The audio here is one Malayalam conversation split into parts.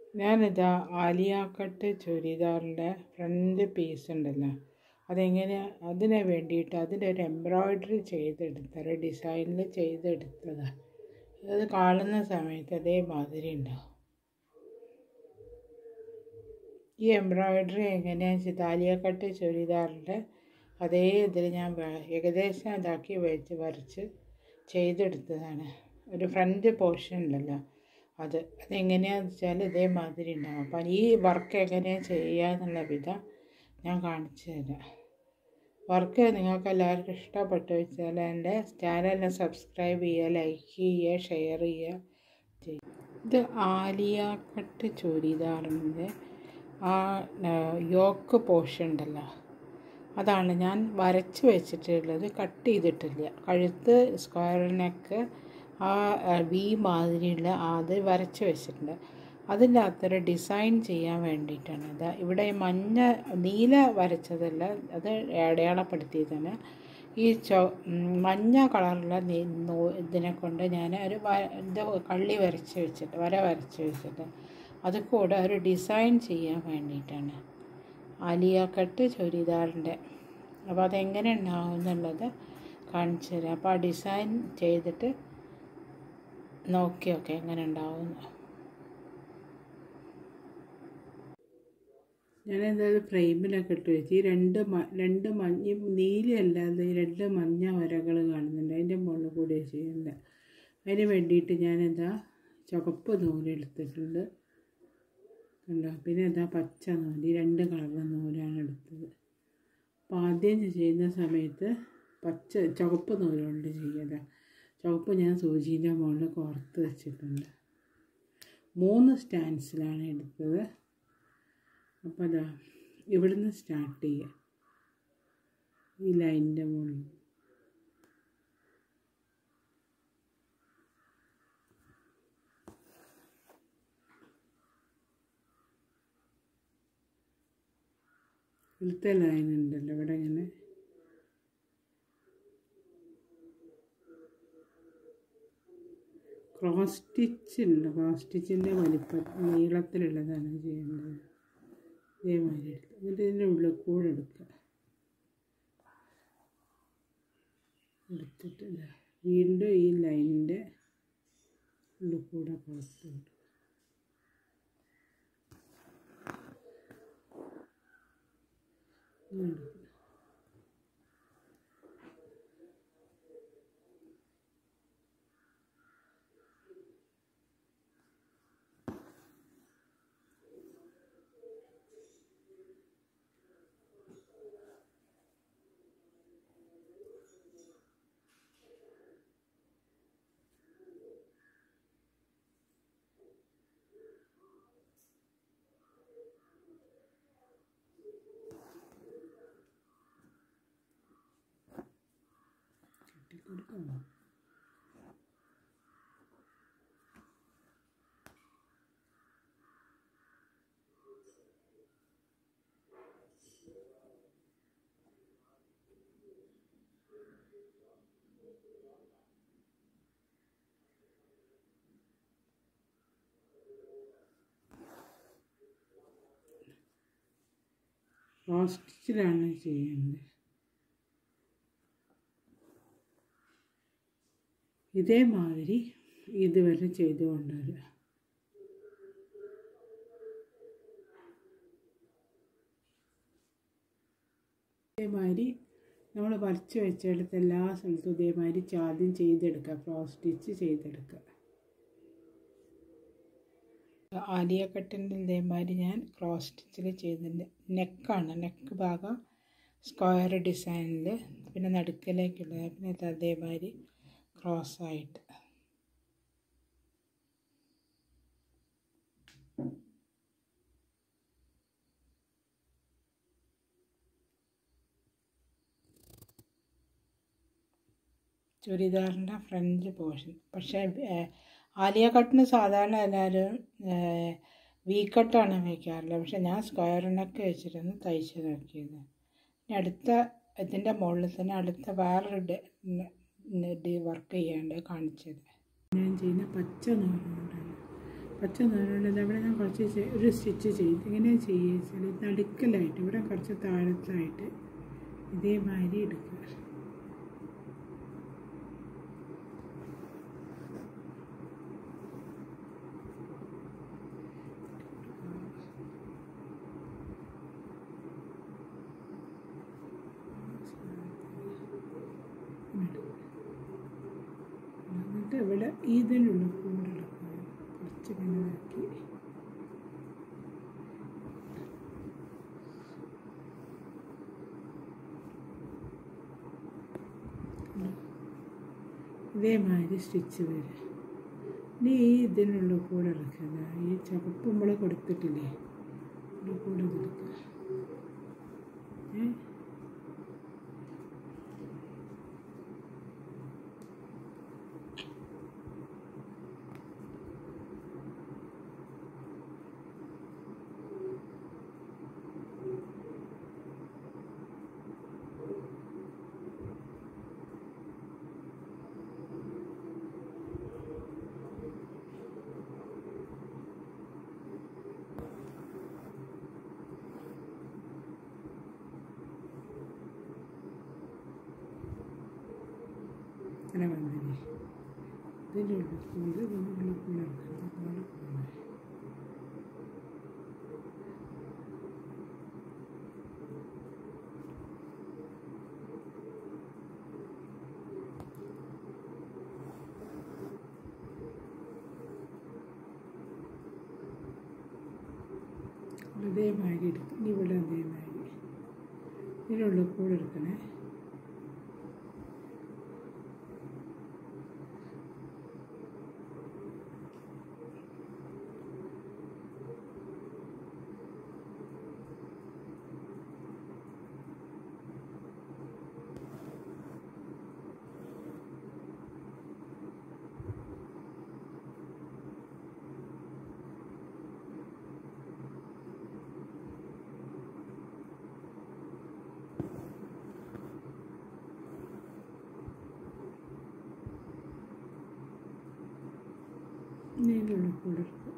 ഞാനിതാ ആലിയ കട്ട് ചുരിദാറിൻ്റെ ഫ്രണ്ട് പീസ് ഉണ്ടല്ലോ അതെങ്ങനെ അതിന് വേണ്ടിയിട്ട് അതിലൊരു എംബ്രോയ്ഡറി ചെയ്തെടുത്ത ഒരു ഡിസൈനിൽ ചെയ്തെടുത്തതാണ് അത് കാണുന്ന സമയത്ത് അതേമാതിരി ഉണ്ടാവും ഈ എംബ്രോയ്ഡറി എങ്ങനെയാണെന്ന് വെച്ചാൽ ആലിയ കട്ട് ചുരിദാറിൻ്റെ അതേ ഇതിൽ ഞാൻ വ- ഏകദേശം ഇതാക്കി വെച്ച് വരച്ച് ചെയ്തെടുത്തതാണ് ഒരു ഫ്രണ്ട് പോർഷൻ ഉണ്ടല്ലോ അത് അതെങ്ങനെയാണെന്ന് വെച്ചാൽ ഇതേമാതിരി ഉണ്ടാവും അപ്പം ഈ വർക്ക് എങ്ങനെയാണ് ചെയ്യുക എന്നുള്ള വിധം ഞാൻ കാണിച്ചു തരാം വർക്ക് നിങ്ങൾക്ക് എല്ലാവർക്കും ഇഷ്ടപ്പെട്ടു വെച്ചാൽ എൻ്റെ ചാനൽ സബ്സ്ക്രൈബ് ചെയ്യുക ലൈക്ക് ചെയ്യുക ഷെയർ ചെയ്യുക ചെയ്യും ഇത് ആലിയ കട്ട് ചുരിദാറിൻ്റെ ആ യോക്ക് പോർഷൻ ഉണ്ടല്ലോ അതാണ് ഞാൻ വരച്ച് വെച്ചിട്ടുള്ളത് കട്ട് ചെയ്തിട്ടില്ല കഴുത്ത് സ്ക്വയർ നെക്ക് ആ വി മാതിരിയുള്ള അത് വരച്ച് വെച്ചിട്ടുണ്ട് അതിൻ്റെ അകത്തൊരു ഡിസൈൻ ചെയ്യാൻ വേണ്ടിയിട്ടാണ് ഇത് ഇവിടെ ഈ മഞ്ഞ നീല വരച്ചതല്ല അത് അടയാളപ്പെടുത്തിയതാണ് ഈ ചൊ ഉം, മഞ്ഞ കളറുള്ള നീ നൂ- ഇതിനെ കൊണ്ട് ഞാൻ ഒരു വ- ഇത് കള്ളി വരച്ച് വെച്ചിട്ട് വര വരച്ച് വെച്ചിട്ട് അത് കൂടെ ഒരു ഡിസൈൻ ചെയ്യാൻ വേണ്ടിയിട്ടാണ് ആലിയ കട്ട് ചുരിദാറിൻ്റെ അപ്പോൾ അതെങ്ങനെ ഉണ്ടാവും എന്നുള്ളത് കാണിച്ചു തരാം അപ്പോൾ ആ ഡിസൈൻ ചെയ്തിട്ട് നോക്കിയൊക്കെ എങ്ങനെ ഉണ്ടാവും ഞാനെന്തായാലും ഫ്രെയിമിലൊക്കെ ഇട്ട് വെച്ച് ഈ രണ്ട് മ രണ്ട് മഞ്ഞ നീലയല്ലാതെ ഈ രണ്ട് മഞ്ഞ വരകൾ കാണുന്നുണ്ട് അതിൻ്റെ മുകളിൽ കൂടി ചെയ്യുന്നത് അതിന് വേണ്ടിയിട്ട് ഞാനെന്താ ചുവപ്പ് നൂലെടുത്തിട്ടുണ്ട് കണ്ടോ പിന്നെ എന്താ പച്ച നൂല് ഈ രണ്ട് കളറിലെ നൂലാണ് എടുത്തത് അപ്പോൾ ആദ്യം ചെയ്യുന്ന സമയത്ത് പച്ച ചുവപ്പ് നൂലുകൊണ്ട് ചെയ്യുക ചുവപ്പ് ഞാൻ സൂചീൻ്റെ മുകളിൽ കോർത്ത് വെച്ചിട്ടുണ്ട് മൂന്ന് സ്റ്റാൻഡ്സിലാണ് എടുത്തത് അപ്പോൾ അതാ ഇവിടുന്ന് സ്റ്റാർട്ട് ചെയ്യുക ഈ ലൈനിൻ്റെ മുകളിൽ ഇവിടുത്തെ ലൈൻ ഉണ്ടല്ലോ ഇവിടെ ഇങ്ങനെ ക്രോസ് സ്റ്റിച്ച് ഉണ്ട് ക്രോസ് സ്റ്റിച്ചിൻ്റെ വലിപ്പ നീളത്തിലുള്ളതാണ് ചെയ്യേണ്ടത് ഇതേമാതിരി എടുക്കുക എന്നിട്ട് ഇതിൻ്റെ ഉള്ളിൽ കൂടെ എടുക്കുക എടുത്തിട്ട് ദാ വീണ്ടും ഈ ലൈനിൻ്റെ ഉള്ളിൽ കൂടെ പുറത്ത് വിടുക ഇങ്ങനെ എടുക്കുക കെട്ടിക്കൊടുക്കണം ക്രോസ് സ്റ്റിച്ചിലാണ് ചെയ്യേണ്ടത് ഇതേമാതിരി ഇതുവരെ ചെയ്തു കൊണ്ടുവരിക ഇതേമാതിരി നമ്മൾ വരച്ച് വെച്ചെടുത്ത് എല്ലാ സ്ഥലത്തും ഇതേമാതിരി ആദ്യം ചെയ്തെടുക്കുക ക്രോസ് സ്റ്റിച്ച് ചെയ്തെടുക്കുക ആലിയ കട്ടിൻ്റെ ഇതേമാതിരി ഞാൻ ക്രോസ് സ്റ്റിച്ചിൽ ചെയ്തിട്ടുണ്ട് നെക്കാണ് നെക്ക് ഭാഗം സ്ക്വയർ ഡിസൈനിൽ പിന്നെ നടുക്കിലേക്കുള്ളത് പിന്നെ ഇത് അതേമാതിരി ക്രോസ് ആയിട്ട് ചുരിദാറിൻ്റെ ഫ്രണ്ട് പോർഷൻ പക്ഷേ ഏഹ്, ആലിയ കട്ടിന് സാധാരണ എല്ലാവരും വി കട്ടാണ് വയ്ക്കാറുള്ളത് പക്ഷെ ഞാൻ സ്ക്വയർ നെക്ക് വെച്ചിട്ടാണ് തയ്ച്ച് നോക്കിയത് ഇനി അടുത്ത ഇതിൻ്റെ മുകളിൽ തന്നെ അടുത്ത വേറൊരു വർക്ക് ചെയ്യാണ്ട് കാണിച്ചത് ഞാൻ ചെയ്യുന്ന പച്ച നൂലുകൊണ്ടാണ് പച്ച നൂലുള്ളത് അവിടെ ഞാൻ കുറച്ച് ചെ- ഒരു സ്റ്റിച്ച് ചെയ്ത് ഇങ്ങനെ ചെയ്യുക വെച്ചാൽ നടുക്കലായിട്ട് ഇവിടെ കുറച്ച് താഴത്തായിട്ട് ഇതേമാതിരി എടുക്കുക എന്നിട്ട് ഇവിടെ ഇതിനുള്ള കൂടുകളൊക്കെ കുറച്ച് ഇങ്ങനെ ആക്കി ഇതേമാതിരി സ്റ്റിച്ച് വരും ഇനി ഈ ഇതിനുള്ള കൂടെ എടുക്കുക ഈ ചുവപ്പ് നമ്മൾ കൊടുത്തിട്ടില്ലേ ഇതിൻ്റെ കൂടെ ഇതെടുക്കുക ഏ അങ്ങനെ വന്നില്ലേ ഇതിൻ്റെ ഉള്ളിൽ കൂടെ ഇതിൻ്റെ ഉള്ളിൽ കൂടെ ഇതുപോലെ പോകുന്നത് അതേമാതിരി എടുക്കും ഇനി ഇവിടെ അതേമാതിരി ഇതിനുള്ളിൽ കൂടെ എടുക്കണേ ഇനി ഇതിൻ്റെ ഉള്ളിൽ കൂടെ എടുക്കുക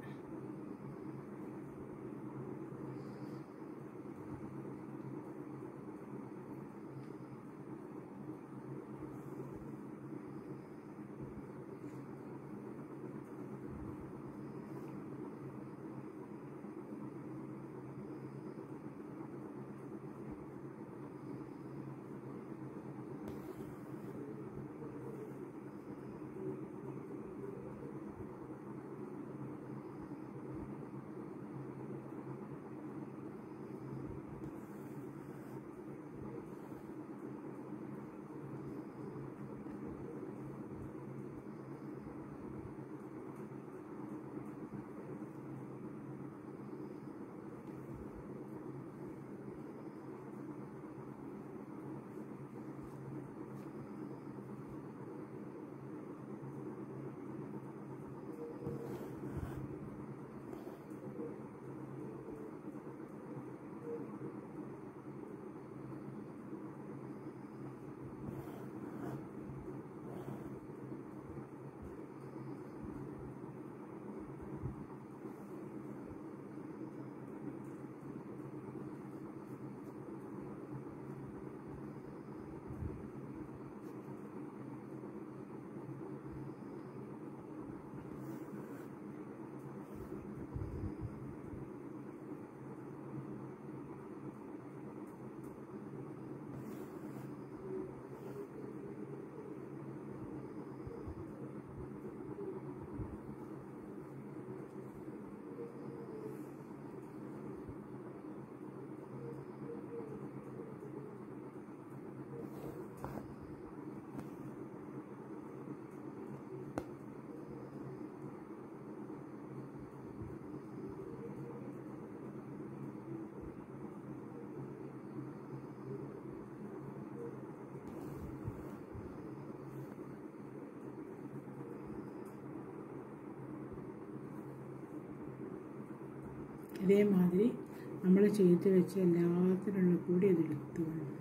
ഇതേമാതിരി നമ്മൾ ചെയ്ത് വെച്ച എല്ലാത്തിനുള്ള കൂടി ഇതെടുത്തു കൊണ്ട്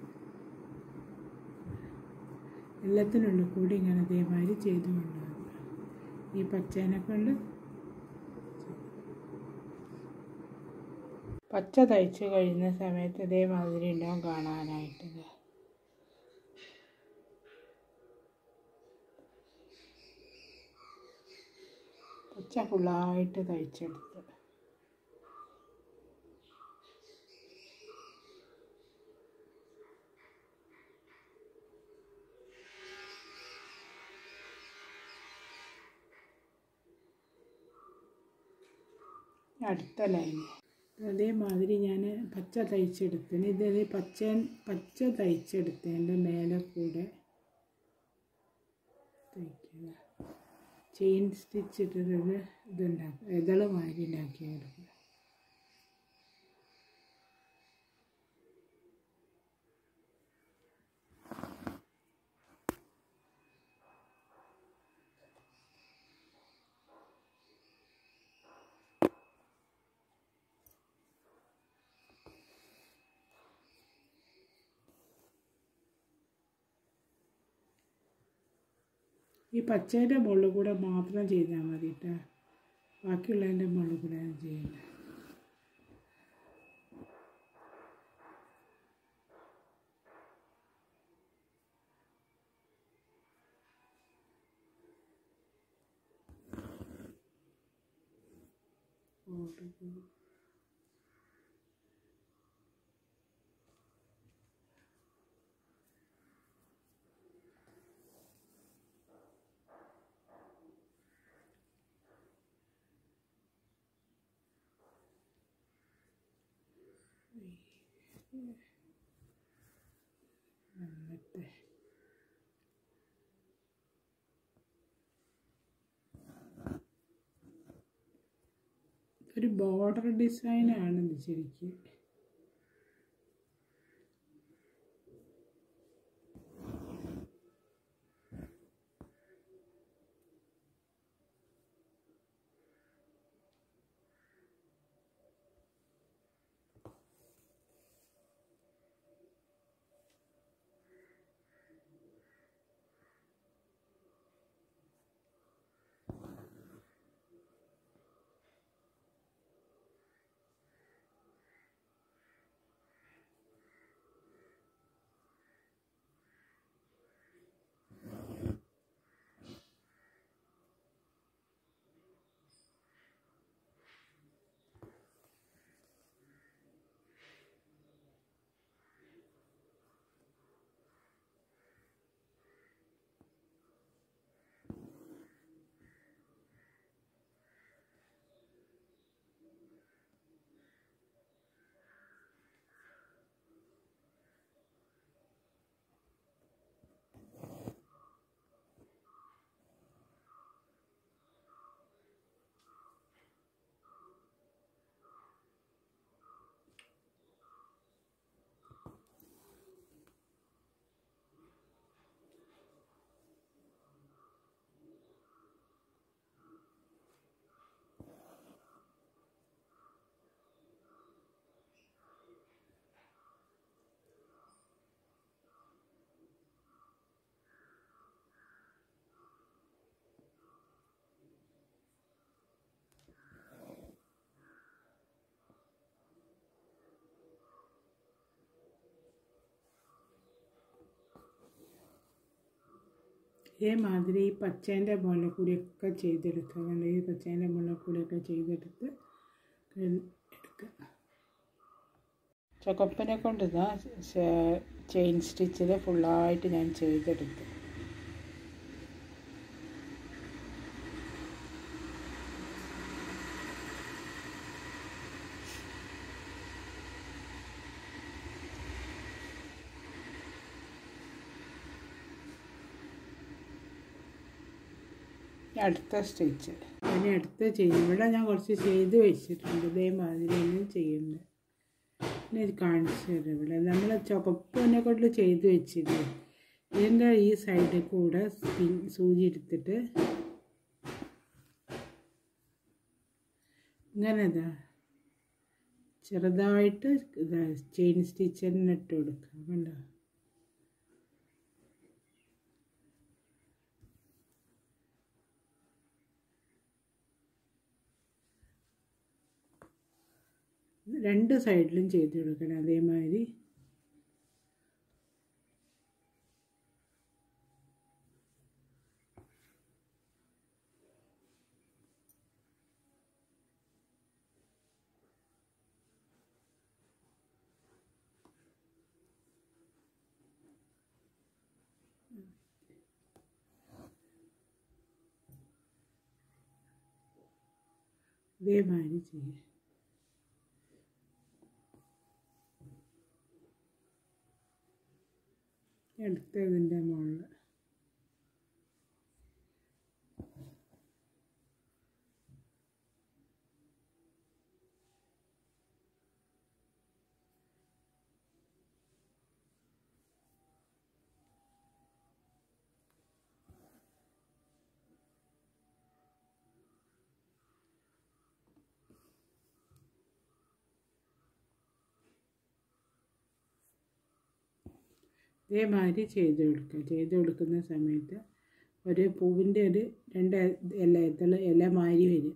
എല്ലാത്തിനുള്ള കൂടി ഇങ്ങനെ ഇതേമാതിരി ചെയ്ത് കൊണ്ടുവന്നു ഈ പച്ചേനെ കൊണ്ട് പച്ച തയ്ച്ച് കഴിയുന്ന സമയത്ത് ഇതേമാതിരി ഉണ്ടാവും കാണാനായിട്ട് പച്ച ഫുള്ളായിട്ട് തയ്ച്ചെടുത്ത് അടുത്ത ലൈൻ അതേമാതിരി ഞാൻ പച്ച തയ്ച്ചെടുത്തിന് ഇത് പച്ച പച്ച തയ്ച്ചെടുത്തതിൻ്റെ മേലെ കൂടെ തയ്ക്കുക ചെയിൻ സ്റ്റിച്ച് ഇട്ടിട്ടൊരു ഇതുണ്ടാക്കുക ഇതള് മാതിരി ഉണ്ടാക്കി എടുക്കുക ഈ പച്ചേൻ്റെ മുകളിൽ കൂടെ മാത്രം ചെയ്താൽ മതി കേട്ടോ ബാക്കിയുള്ളതിൻ്റെ മുകളിൽ കൂടെ ഞാൻ ചെയ്യണ്ട എന്നിട്ട് ഒരു ബോർഡർ ഡിസൈനാണ് ഇത് ശരിക്കും ഇതേമാതിരി ഈ പച്ചേൻ്റെ മുകളിൽ കൂടിയൊക്കെ ചെയ്തെടുക്കുക കണ്ടോ ഈ പച്ചേൻ്റെ മുകളിൽ കൂടിയൊക്കെ ചെയ്തെടുത്ത് എടുക്കുക ചുവപ്പിനെ കൊണ്ട് ഇതാ ചെയിൻ സ്റ്റിച്ചിൽ ഫുള്ളായിട്ട് ഞാൻ ചെയ്തെടുത്തു അടുത്ത സ്റ്റിച്ച് ഇനി അടുത്ത ചെയ്യും ഇവിടെ ഞാൻ കുറച്ച് ചെയ്ത് വെച്ചിട്ടുണ്ട് ഇതേമാതിരി ഒന്നും ചെയ്യുന്നുണ്ട് പിന്നെ ഇത് കാണിച്ചു തരാം ഇവിടെ നമ്മൾ ചുവപ്പിനെ കൊണ്ട് ചെയ്ത് വെച്ചില്ലേ ഇതിൻ്റെ ഈ സൈഡിൽ കൂടെ സ്പിൻ സൂചി എടുത്തിട്ട് ഇങ്ങനെ ഇതാ ചെറുതായിട്ട് ഇതാ ചെയിൻ സ്റ്റിച്ച് തന്നെ ഇട്ട് കൊടുക്കുക കണ്ടോ രണ്ട് സൈഡിലും ചെയ്ത് കൊടുക്കണം അതേമാതിരി ഇതേമാതിരി ചെയ്യുക എടുത്തതിൻ്റെ മുകളിൽ ഇതേമാതിരി ചെയ്ത് കൊടുക്കുക ചെയ്ത് കൊടുക്കുന്ന സമയത്ത് ഒരു പൂവിൻ്റെ ഒരു രണ്ട് ഇല ഇതള് ഇല മാതിരി വരും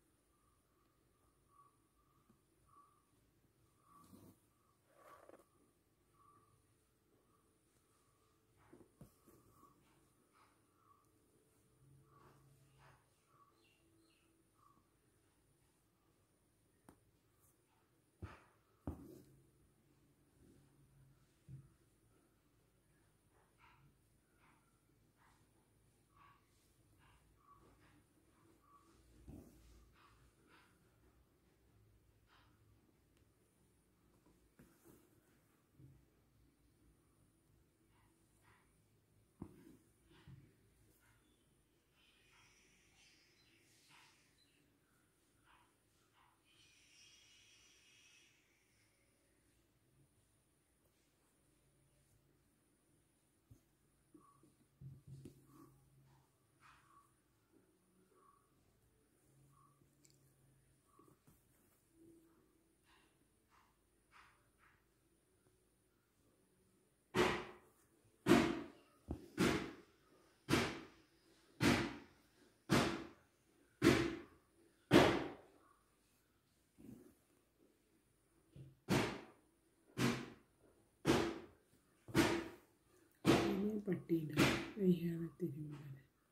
ഇനി പട്ടിയിടുക വയ്യാതെ തിരുമ്പാൻ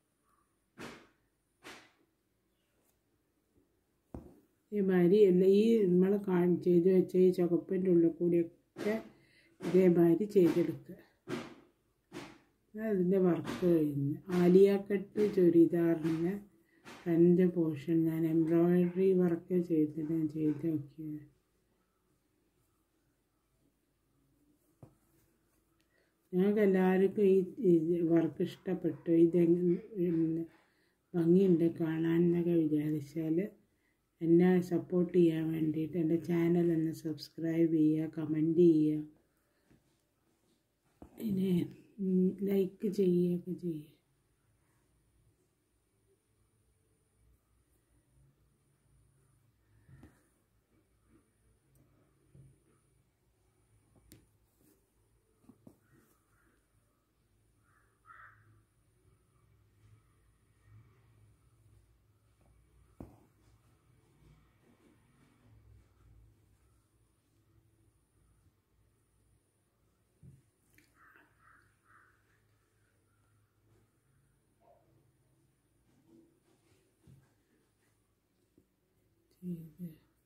ഇതേമാതിരി എല്ലാ ഈ നമ്മൾ കാ ചെയ്ത് വെച്ച ഈ ചുവപ്പിൻ്റെ ഉള്ളിൽ കൂടിയൊക്കെ ഇതേമാതിരി ചെയ്തെടുക്കുക അതിൻ്റെ വർക്ക് കഴിഞ്ഞ് ആലിയാക്കട്ട് ചുരിദാറിന് ഫ്രണ്ട് പോർഷൻ ഞാൻ എംബ്രോയിഡറി വർക്ക് ചെയ്തിട്ട് ഞാൻ ചെയ്ത് നോക്കിയത് ഞങ്ങൾക്ക് എല്ലാവർക്കും ഈ വർക്ക് ഇഷ്ടപ്പെട്ടു ഇതെങ്ങനെ ഭംഗിയുണ്ട് കാണാൻ എന്നൊക്കെ വിചാരിച്ചാൽ എന്നെ സപ്പോർട്ട് ചെയ്യാൻ വേണ്ടിയിട്ട് എൻ്റെ ചാനൽ ഒന്ന് സബ്സ്ക്രൈബ് ചെയ്യുക കമൻറ്റ് ചെയ്യുക പിന്നെ ലൈക്ക് ചെയ്യുകയൊക്കെ ചെയ്യുക ചെയ്ത്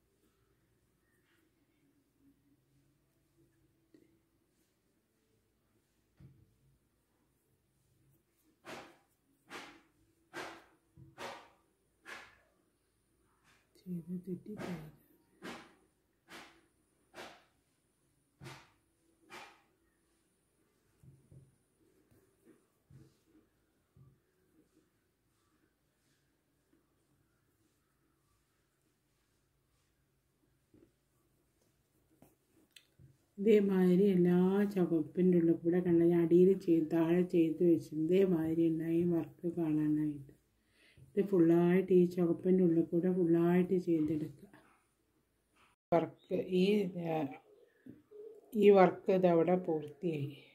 ചെയ്ത് തെറ്റിപ്പോയത് ഇതേമാതിരി എല്ലാ ചുവപ്പിൻ്റെ ഉള്ളിൽ കൂടെ കണ്ട ഞാൻ അടിയിൽ ചെയ്ത് താഴെ ചെയ്ത് വെച്ചു ഇതേമാതിരി ഉണ്ടായി വർക്ക് കാണാനായിട്ട് ഇത് ഫുള്ളായിട്ട് ഈ ചുവപ്പിൻ്റെ ഉള്ളിൽ കൂടെ ഫുള്ളായിട്ട് ചെയ്തെടുക്കുക വർക്ക് ഈ ഈ വർക്ക് ഇതവിടെ പൂർത്തിയായി